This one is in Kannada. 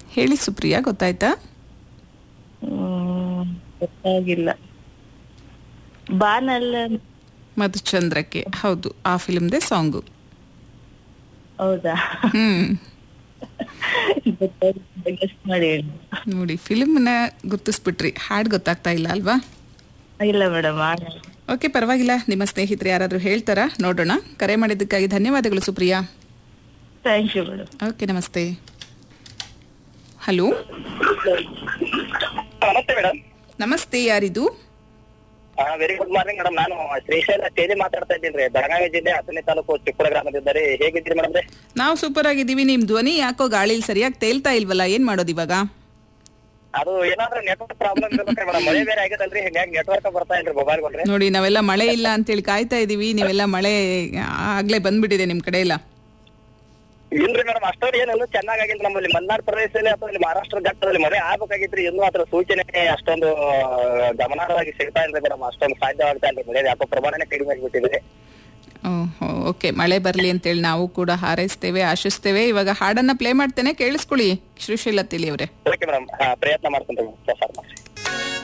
ಹೇಳಿ ಸುಪ್ರಿಯಾ ಗೊತ್ತಾಯ್ತಾ ಹ್ಮ್, ಗೊತ್ತಾಗಿಲ್ಲ ಬಾನಲ್ಲ ಮಧುಚಂದ್ರಕ್ಕೆ ಹೌದು ಆ ಫಿಲ್ಮ್ದೇ ಸಾಂಗು ಹೌದಾ ಹ್ಮ್ ಗೊತ್ತಾಗಿಲ್ಲ ಗೆಸ್ಟ್ ಮಾಡಿ ಹೇಳಿ ನೋಡಿ ಫಿಲ್ಮ್ನ ಗುರ್ತಿಸ್ಬಿಟ್ರಿ ಹಾಡು ಗೊತ್ತಾಗ್ತಾ ಇಲ್ಲ ಅಲ್ವಾ ಇಲ್ಲ ಮೇಡಮ್ ಓಕೆ ಪರವಾಗಿಲ್ಲ ನಿಮ್ಮ ಸ್ನೇಹಿತರು ಯಾರಾದರೂ ಹೇಳ್ತಾರಾ ನೋಡೋಣ ಕರೆ ಮಾಡಿದ್ದಕ್ಕಾಗಿ ಧನ್ಯವಾದಗಳು Supriya thank you madam okay namaste hello namaste madam namaste ಯಾರಿದು ವೆರಿ ಗುಡ್ ಮಾರ್ನಿಂಗ್ ಮೇಡಮ್ ನಾನು ಶ್ರೀಶೈಲ ತೇಜಿ ಮಾತಾಡ್ತಾ ಇದ್ದೀನಿ ರೀ ಬೆಳಗಾವಿ ಜಿಲ್ಲೆ ಹಾಸನ ತಾಲೂಕು ಚಿಕ್ಕುಳ ಗ್ರಾಮದಿದ್ದಾರೆ ಹೇಗಿದ್ದೀರಿ ಮೇಡಮ್ ರೀ ನಾವು ಸೂಪರ್ ಆಗಿದ್ದೀವಿ ನಿಮ್ ಧ್ವನಿ ಯಾಕೋ ಗಾಳಿಲಿ ಸರಿಯಾಗಿ ತೇಲ್ತಾ ಇಲ್ವಲ್ಲ ಏನ್ ಮಾಡೋದು ಇವಾಗ ಅದು ಏನಾದ್ರೂ ನೆಟ್ವರ್ಕ್ ಪ್ರಾಬ್ಲಮ್ ಇರ್ಬೇಕ್ರಿ ಮೇಡಮ್ ಮಳೆ ಬೇರೆ ಆಗಿದಲ್ರಿ ಹಿಂಗಾಗಿ ನೆಟ್ವರ್ಕ್ ಬರ್ತಾ ಇಲ್ರಿ ಮೊಬೈಲ್ ಗೊಂಡ್ರಿ ನೋಡಿ ನಾವೆಲ್ಲ ಮಳೆ ಇಲ್ಲ ಅಂತೇಳಿ ಕಾಯ್ತಾ ಇದೀವಿ ನೀವೆಲ್ಲ ಮಳೆ ಆಗ್ಲೇ ಬಂದ್ಬಿಟ್ಟಿದೆ ನಿಮ್ ಕಡೆ ಎಲ್ಲ ಇಲ್ರಿ ಮೇಡಮ್ ಅಷ್ಟೊಂದು ಏನಿಲ್ಲ ಚೆನ್ನಾಗಿಲ್ಲ ನಮ್ಮಲ್ಲಿ ಮಲೆನಾಡು ಪ್ರದೇಶದಲ್ಲಿ ಅಥವಾ ಇಲ್ಲಿ ಮಹಾರಾಷ್ಟ್ರ ಘಟ್ಟದಲ್ಲಿ ಮಳೆ ಆಗ್ಬೇಕಾಗಿತ್ರಿ ಇನ್ನೂ ಅದ್ರ ಸೂಚನೆ ಅಷ್ಟೊಂದು ಗಮನಾರ್ಹವಾಗಿ ಸಿಗ್ತಾ ಇಲ್ರಿ ಮೇಡಮ್ ಅಷ್ಟೊಂದು ಸಾಧ್ಯವಾಗ್ತಾ ಇಲ್ರಿ ಮಳೆ ಯಾಕೋ ಪ್ರಮಾಣನೇ ಕಡಿಮೆ ಆಗಿಬಿಟ್ಟಿದೆ ಓಕೆ ಮಳೆ ಬರ್ಲಿ ಅಂತೇಳಿ ನಾವು ಕೂಡ ಹಾರೈಸ್ತೇವೆ ಆಶಿಸ್ತೇವೆ ಇವಾಗ ಹಾಡನ್ನ ಪ್ಲೇ ಮಾಡ್ತೇನೆ ಕೇಳಿಸ್ಕೊಳ್ಳಿ ಶ್ರೀಶೈಲ ತಿಳಿ ಅವರೇ ಓಕೆ ಮೇಡಮ್ ಪ್ರಯತ್ನ ಮಾಡ್ತೀನಿ ಪ್ರಸಾರ ಮಾಡಿ